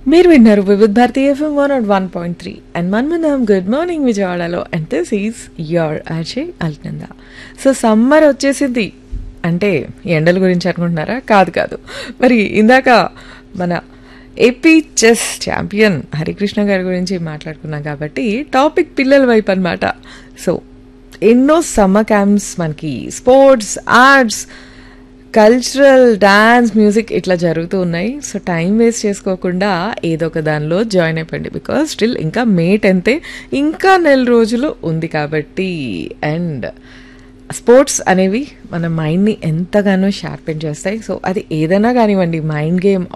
మీరు విన్నారు Vividh Bharati FM one naught one point three and మన్మందం గుడ్ మార్నింగ్ విజయవాడలో and this is your Ajay అల్నంద సో సమ్మర్ వచ్చేసింది అంటే ఎండల గురించి అనుకుంటున్నారా కాదు కాదు మరి ఇందాక మన ఏపీ చెస్ ఛాంపియన్ హరికృష్ణ గారి గురించి మాట్లాడుకున్నాం కాబట్టి టాపిక్ పిల్లల వైపు అనమాట సో ఎన్నో సమ్మర్ క్యాంప్స్ మనకి sports arts cultural dance music ఇట్లా జరుగుతూ ఉన్నాయి సో టైం వేస్ట్ చేసుకోకుండా ఏదో ఒక దానిలో జాయిన్ అయిపోండి బికాస్ స్టిల్ ఇంకా మే టెన్తే ఇంకా నెల రోజులు ఉంది కాబట్టి అండ్ స్పోర్ట్స్ అనేవి మన మైండ్ని ఎంతగానో షార్పెన్ చేస్తాయి సో అది ఏదైనా కానివ్వండి మైండ్ గేమ్